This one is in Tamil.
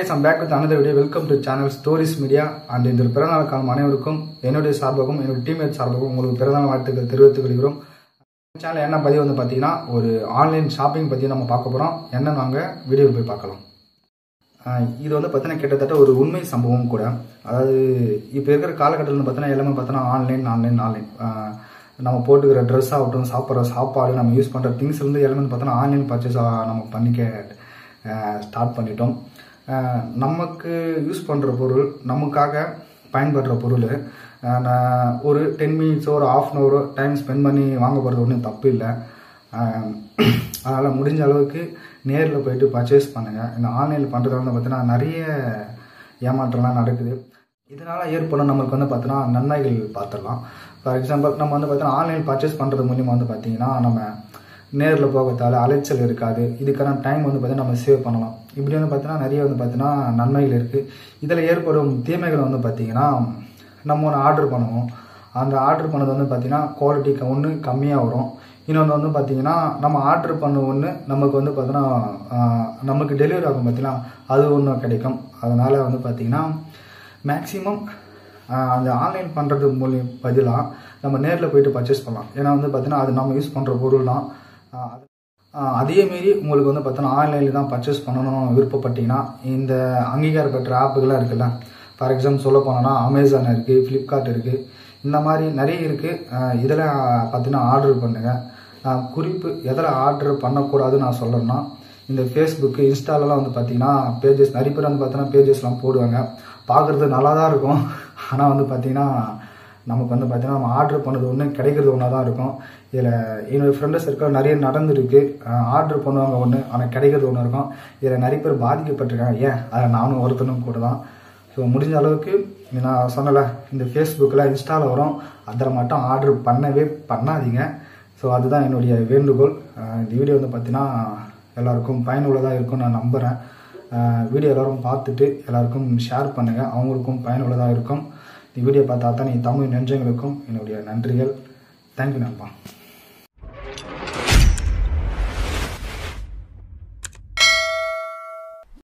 guys I'm back with another video welcome to channel stories media and இந்த பிறந்தநாள் காலம் அனைவருக்கும் என்னுடைய சார்பாகவும் என்னுடைய டீம்மேட் சார்பாகவும் உங்களுக்கு பிறந்தநாள் வாழ்த்துக்கள் தெரிவித்துக் கொள்கிறோம் சேனல் என்ன பதிவு வந்து பார்த்தீங்கன்னா ஒரு ஆன்லைன் ஷாப்பிங் பற்றி நம்ம பார்க்க போகிறோம் என்ன நாங்கள் வீடியோ போய் பார்க்கலாம் ஆஹ் இது வந்து பார்த்தீங்கன்னா கிட்டத்தட்ட ஒரு உண்மை சம்பவம் கூட அதாவது இப்போ இருக்கிற காலகட்டத்தில் பார்த்தீங்கன்னா எல்லாமே பார்த்தீங்கன்னா ஆன்லைன் ஆன்லைன் ஆன்லைன் நம்ம போட்டுக்கிற ட்ரெஸ் ஆகட்டும் சாப்பிட்ற சாப்பாடு நம்ம யூஸ் பண்ணுற திங்ஸ்லேருந்து எல்லாமே பார்த்தீங்கன்னா ஆன்லைன் பர்ச்சேஸ் நம்ம பண்ணிக்க ஸ்டார்ட் பண்ணிட்டோம் ஆஹ் நமக்கு யூஸ் பண்ணுற பொருள் நமக்காக பயன்படுற பொருள் ஆஹ் நான் ஒரு டென் மினிட்ஸோ ஒரு ஆஃப் அன் ஹவரோ டைம் ஸ்பெண்ட் பண்ணி வாங்க போகிறது ஒன்றும் தப்பு இல்லை அதனால் முடிஞ்ச அளவுக்கு நேரில் போயிட்டு பர்ச்சேஸ் பண்ணுங்கள் இந்த ஆன்லைனில் பண்ணுறது வந்து பார்த்தீங்கன்னா நிறைய ஏமாற்றம்லாம் நடக்குது இதனால் ஏற்படும் நம்மளுக்கு வந்து பார்த்தீங்கன்னா நன்மைகள் பார்த்துடலாம் ஃபார் எக்ஸாம்பிள் நம்ம வந்து பார்த்தீங்கன்னா ஆன்லைன் பர்ச்சேஸ் பண்ணுறது மூலிமா வந்து பார்த்தீங்கன்னா நம்ம நேரில் போகிறதால அலைச்சல் இருக்காது இதுக்கான டைம் வந்து பார்த்தீங்கன்னா நம்ம சேவ் பண்ணலாம் இப்படி வந்து பார்த்தீங்கன்னா நிறைய வந்து பார்த்தீங்கன்னா நன்மைகள் இருக்குது இதில் ஏற்படும் தீமைகள் வந்து பார்த்தீங்கன்னா நம்ம ஒன்று ஆர்டர் பண்ணுவோம் அந்த ஆர்டர் பண்ணது வந்து பார்த்தீங்கன்னா குவாலிட்டி ஒன்று கம்மியாக வரும் இன்னொன்று வந்து பார்த்தீங்கன்னா நம்ம ஆர்டர் பண்ண ஒன்று நமக்கு வந்து பார்த்தீங்கன்னா ஆஹ், நமக்கு டெலிவரி ஆகும் பார்த்தீங்கன்னா அது ஒன்று கிடைக்கும் அதனால் வந்து பார்த்தீங்கன்னா மேக்ஸிமம் அந்த ஆன்லைன் பண்ணுறது மூலியம் பதிலாக நம்ம நேரில் போயிட்டு பர்ச்சேஸ் பண்ணலாம் ஏன்னா வந்து பார்த்தீங்கன்னா அது நம்ம யூஸ் பண்ணுற பொருள் தான் ஆஹ், அது- ஆஹ், அதே மாரி உங்களுக்கு வந்து பார்த்தீங்கன்னா ஆன்லைனில் தான் பர்ச்சேஸ் பண்ணணும்னு விருப்பப்பட்டீங்கன்னா இந்த அங்கீகாரம் பெற்ற ஆப்புகள்லாம் இருக்குல்ல ஃபார் எக்ஸாம்பிள் சொல்ல போனோம்னா அமேசான் இருக்குது ஃப்ளிப்கார்ட் இருக்குது இந்த மாதிரி நிறைய இருக்குது இதில் பார்த்தீங்கன்னா ஆர்டர் பண்ணுங்கள் நான் குறிப்பு எதில் ஆர்டர் பண்ணக்கூடாதுன்னு நான் சொல்கிறேன்னா இந்த ஃபேஸ்புக்கு இன்ஸ்டாலலாம் வந்து பார்த்தீங்கன்னா பேஜஸ் நிறைய பேர் வந்து பார்த்தீங்கன்னா பேஜஸ்லாம் போடுவாங்க பார்க்குறது நல்லா தான் இருக்கும் ஆனால் வந்து பார்த்தீங்கன்னா நமக்கு வந்து பார்த்தீங்கன்னா நம்ம ஆர்டர் பண்ணது ஒன்று கிடைக்கிறது ஒன்றா தான் இருக்கும் இதில் என்னோடய ஃப்ரெண்டு சர்க்கிள் நிறைய நடந்துருக்கு ஆர்டர் பண்ணுவாங்க ஒன்று ஆனால் கிடைக்கிறது ஒன்று இருக்கும் இதில் நிறைய பேர் பாதிக்கப்பட்டிருக்காங்க ஏன் அதில் நானும் ஒருத்தனும் கூட தான் ஸோ முடிஞ்ச அளவுக்கு நான் சொன்னல இந்த ஃபேஸ்புக்கில் இன்ஸ்டாவில் வரும் அதில் மட்டும் ஆர்டர் பண்ணவே பண்ணாதீங்க ஸோ அதுதான் என்னுடைய வேண்டுகோள் அஹ் இந்த வீடியோ வந்து பார்த்தீங்கன்னா எல்லாருக்கும் பயனுள்ளதாக இருக்கும்னு நான் நம்புகிறேன் வீடியோ எல்லாரும் பார்த்துட்டு எல்லாருக்கும் ஷேர் பண்ணுங்கள் அவங்களுக்கும் பயனுள்ளதாக இருக்கும் இந்த வீடியோ பார்த்தா தான் தமிழ் நெஞ்சங்களுக்கும் என்னுடைய நன்றிகள் தேங்க்யூ நண்பா